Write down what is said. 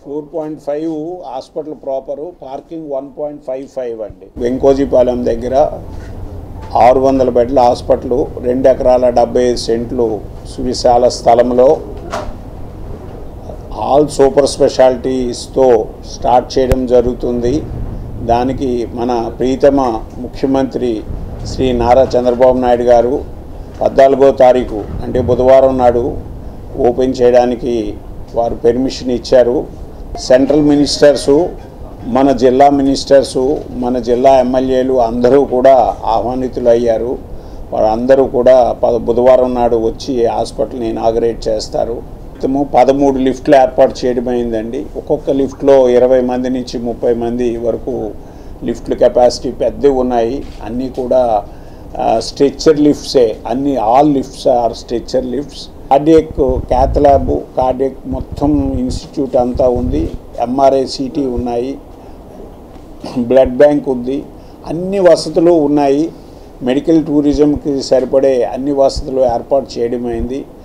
four point five hospital proper parking one point five five అండి వెంకోజీపాలెం దగ్గర ఆరు వందల బెడ్ల హాస్పిటల్ రెండు ఎకరాల డెబ్బై ఐదు సెంట్లు సువిశాల స్థలంలో ఆల్ సూపర్ స్పెషాలిటీస్తో స్టార్ట్ చేయడం జరుగుతుంది దానికి మన ప్రీతమ ముఖ్యమంత్రి శ్రీ నారా చంద్రబాబు నాయుడు గారు పద్నాలుగో తారీఖు అంటే బుధవారం నాడు ఓపెన్ చేయడానికి వారు పెర్మిషన్ ఇచ్చారు సెంట్రల్ మినిస్టర్సు మన జిల్లా మినిస్టర్సు మన జిల్లా ఎమ్మెల్యేలు అందరూ కూడా ఆహ్వానితులు అయ్యారు వారందరూ కూడా పద బుధవారం నాడు వచ్చి హాస్పిటల్ని ఇనాగరేట్ చేస్తారు మొత్తము పదమూడు లిఫ్ట్లు ఏర్పాటు చేయడం అయిందండి ఒక్కొక్క లిఫ్ట్లో ఇరవై మంది నుంచి ముప్పై మంది వరకు లిఫ్ట్ల కెపాసిటీ పెద్దవి ఉన్నాయి అన్నీ కూడా స్ట్రెచ్చర్ లిఫ్ట్సే అన్ని all lifts are stretcher lifts cardiac cath lab cardiac మొత్తం ఇన్స్టిట్యూట్ అంతా ఉంది ఎంఆర్ఐ సిటీ ఉన్నాయి బ్లడ్ బ్యాంక్ ఉంది అన్ని వసతులు ఉన్నాయి మెడికల్ టూరిజంకి సరిపడే అన్ని వసతులు ఏర్పాటు చేయడమైంది